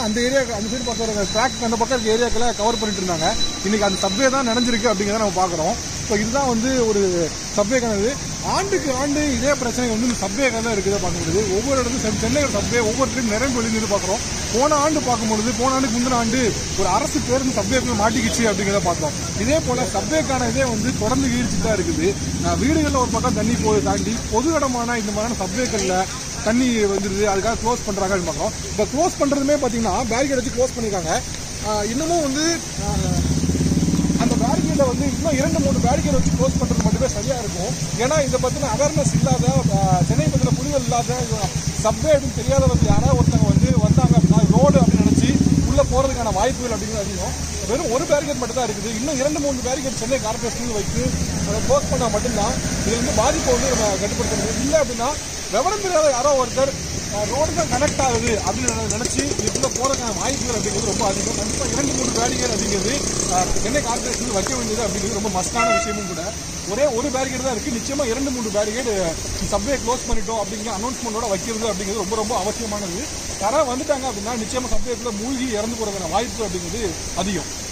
அந்த ஏரியா அந்த சைடு பக்கம் ட்ராக் அந்த பக்கம் இருக்க ஏரியாக்களை கவர் பண்ணிட்டு இருந்தாங்க இன்னைக்கு அந்த சப்வே தான் நினைஞ்சிருக்கு அப்படிங்கிறத நம்ம பார்க்குறோம் ஸோ இதுதான் வந்து ஒரு சப்வேக்கான இது ஆண்டுக்கு ஆண்டு இதே பிரச்சனை வந்து இந்த சப்வேக்காக தான் இருக்குதா பார்க்க முடியுது ஒவ்வொரு இடத்துல சென்~ சென்னையோட சப்வே ஒவ்வொரு டைம் நிரம்பி வெளியிருந்து பார்க்குறோம் போன ஆண்டு பார்க்கும்பொழுது போன ஆண்டுக்கு முந்தின ஆண்டு ஒரு அரசு பேருந்து சப்வேக்குள்ள மாட்டிக்கிச்சு அப்படிங்கிறத பார்த்தோம் இதே போல சப்வேக்கான இதே வந்து தொடர்ந்து ஈர்ச்சிட்டு தான் இருக்குது நான் வீடுகளில் ஒரு பக்கம் தண்ணி போய் தாண்டி பொது இடமான இந்த மாதிரியான சப்வேக்களில் தண்ணி வந்துடுது அதுக்காக க்ளோஸ் பண்ணுறாங்க அப்படின்னு பார்க்குறோம் இப்போ க்ளோஸ் பண்ணுறதுமே பார்த்தீங்கன்னா பேரிகேட் வச்சு க்ளோஸ் பண்ணியிருக்காங்க ஆஹ் இன்னமும் வந்து ஆஹ் அந்த பேரிகேடை வந்து இன்னும் இரண்டு மூணு பேரிகேட் வச்சு க்ளோஸ் பண்ணுறது மட்டுமே சரியாக இருக்கும் ஏன்னா இதை பற்றின அவேர்னஸ் இல்லாத ஆஹ் சென்னை பற்றின புரிதல் இல்லாத சப்வே அப்படின்னு தெரியாதவங்க யாராவது ஒருத்தவங்க வந்து வந்தாங்க அப்படின்னா ரோடு அப்படின்னு நினச்சி உள்ளே போகிறதுக்கான வாய்ப்புகள் அப்படிங்கிறது அதிகம் வெறும் ஒரு பேரிகேட் மட்டும் தான் இருக்குது இன்னும் இரண்டு மூணு பேரிகேட் சென்னை கார்பரேஷன் வைத்து அதை க்ளோஸ் பண்ணால் மட்டும்தான் இது வந்து பாதிப்பை வந்து நம்ம கட்டுப்படுத்த முடியும் இல்லை அப்படின்னா விவரம் தெரியாத யாரோ ஒருத்தர் ரோடு தான் கனெக்ட் ஆகுது அப்படின்னு நினை- நினைச்சு இதுக்குள்ள போறதுக்கான வாய்ப்புகள் அப்படிங்கிறது ரொம்ப அதிகம் கண்டிப்பாக இரண்டு மூணு பேரிகேட் அப்படிங்கிறது அஹ், சென்னை கார்பரேஷன் வைக்க வேண்டியது அப்படிங்கிறது ரொம்ப மஸ்டான விஷயமும் கூட ஒரே ஒரு பேரிகேட் தான் இருக்கு நிச்சயமா இரண்டு மூணு பேரிகேட் சப்வே க்ளோஸ் பண்ணிட்டோம் அப்படிங்கிற அனௌன்ஸ்மெண்டோட வைக்கிறது அப்படிங்கிறது ரொம்ப ரொம்ப அவசியமானது யாராவது வந்துட்டாங்க அப்படின்னா நிச்சயமா சப்வேக்குள்ள மூழ்கி இறந்து போறதுக்கான வாய்ப்பு அப்படிங்கிறது அதிகம்